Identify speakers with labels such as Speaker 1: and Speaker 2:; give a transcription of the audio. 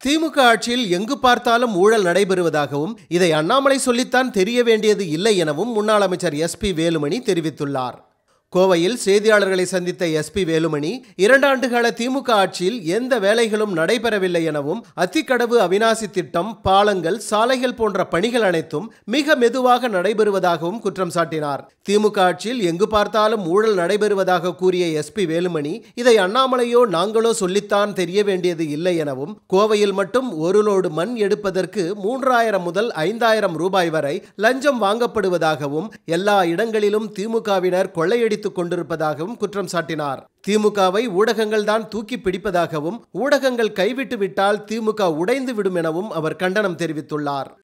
Speaker 1: திமுக ஆட்சியில் எங்கு பார்த்தாலும் ஊழல் நடைபெறுவதாகவும் இதை அண்ணாமலை சொல்லித்தான் தெரிய வேண்டியது இல்லை எனவும் முன்னாள் அமைச்சர் எஸ்பி வேலுமணி தெரிவித்துள்ளார் கோவையில் செய்தியாளர்களை சந்தித்த எஸ்பி வேலுமணி இரண்டாண்டுகால திமுக ஆட்சியில் எந்த வேலைகளும் நடைபெறவில்லை எனவும் அத்திக்கடவு அவினாசி திட்டம் பாலங்கள் சாலைகள் போன்ற பணிகள் அனைத்தும் மிக மெதுவாக நடைபெறுவதாகவும் குற்றம் சாட்டினார் திமுக ஆட்சியில் எங்கு பார்த்தாலும் ஊழல் நடைபெறுவதாக கூறிய எஸ்பி வேலுமணி இதை அண்ணாமலையோ நாங்களோ சொல்லித்தான் தெரிய வேண்டியது இல்லை எனவும் கோவையில் மட்டும் ஒரு லோடு மண் எடுப்பதற்கு மூன்றாயிரம் முதல் ஐந்தாயிரம் ரூபாய் வரை லஞ்சம் வாங்கப்படுவதாகவும் எல்லா இடங்களிலும் திமுகவினர் கொள்ளையடித்துக் கொண்டிருப்பதாகவும் குற்றம் சாட்டினார் திமுகவை ஊடகங்கள் தான் தூக்கி பிடிப்பதாகவும் ஊடகங்கள் கைவிட்டு விட்டால் திமுக உடைந்து விடும் எனவும் அவர் கண்டனம் தெரிவித்துள்ளார்